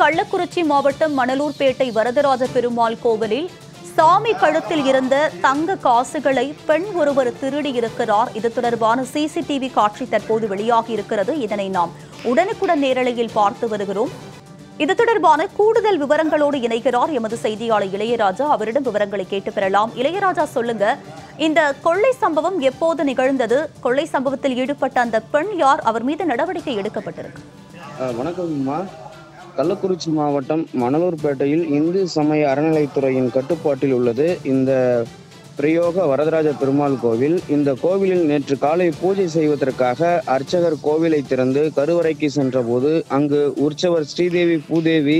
கள்ளக்குறிச்சி மாவட்டம் மணலூர்பேட்டை வரதராஜ பெருமாள் கோவிலில் சாமி கழுத்தில் இருந்த தங்க காசுகளை பெண் ஒருவர் திருடி இருக்கிறார் இது தொடர்பான சிசிடிவி காட்சி தற்போது வெளியாகி இருக்கிறது இதனை நாம் உடனுக்குடன் நேரலையில் பார்த்து வருகிறோம் இது தொடர்பான கூடுதல் விவரங்களோடு இணைகிறார் எமது செய்தியாளர் இளையராஜா அவரிடம் விவரங்களை கேட்டு பெறலாம் இளையராஜா சொல்லுங்க இந்த கொள்ளை சம்பவம் எப்போது நிகழ்ந்தது கொள்ளை சம்பவத்தில் ஈடுபட்ட அந்த பெண் யார் அவர் மீது நடவடிக்கை எடுக்கப்பட்டிருக்கு அஹ் வணக்கம்மா கள்ளக்குறிச்சி மாவட்டம் மணலூர்பேட்டையில் இந்து சமய அறநிலைத்துறையின் கட்டுப்பாட்டில் உள்ளது இந்த பிரயோக வரதராஜ பெருமாள் கோவில் இந்த கோவிலில் நேற்று காலை பூஜை செய்வதற்காக அர்ச்சகர் கோவிலை திறந்து கருவறைக்கு சென்றபோது அங்கு உற்சவர் ஸ்ரீதேவி பூதேவி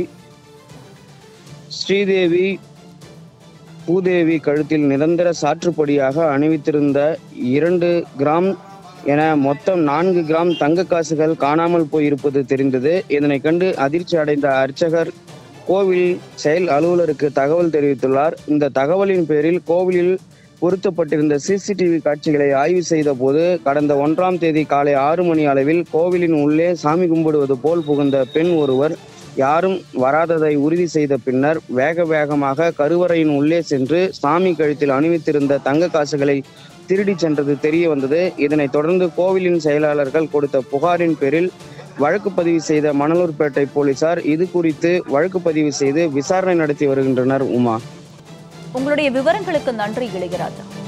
ஸ்ரீதேவி பூதேவி கழுத்தில் நிரந்தர சாற்றுப்படியாக அணிவித்திருந்த இரண்டு கிராம் என மொத்தம் நான்கு கிராம் தங்க காசுகள் காணாமல் போயிருப்பது தெரிந்தது இதனை கண்டு அதிர்ச்சி அடைந்த அர்ச்சகர் கோவில் செயல் அலுவலருக்கு தகவல் தெரிவித்துள்ளார் இந்த தகவலின் பேரில் கோவிலில் பொருத்தப்பட்டிருந்த சிசிடிவி காட்சிகளை ஆய்வு செய்த போது கடந்த ஒன்றாம் தேதி காலை ஆறு மணி அளவில் கோவிலின் உள்ளே சாமி கும்பிடுவது போல் புகுந்த பெண் ஒருவர் யாரும் வராததை உறுதி செய்த பின்னர் வேக வேகமாக கருவறையின் உள்ளே சென்று சாமி கழுத்தில் அணிவித்திருந்த தங்க காசுகளை திருடி சென்றது தெரிய வந்தது இதனைத் தொடர்ந்து கோவிலின் செயலாளர்கள் கொடுத்த புகாரின் பேரில் வழக்கு பதிவு செய்த மணலூர்பேட்டை போலீசார் இது குறித்து வழக்கு பதிவு செய்து விசாரணை நடத்தி வருகின்றனர் உமா உங்களுடைய விவரங்களுக்கு நன்றி இளையராஜா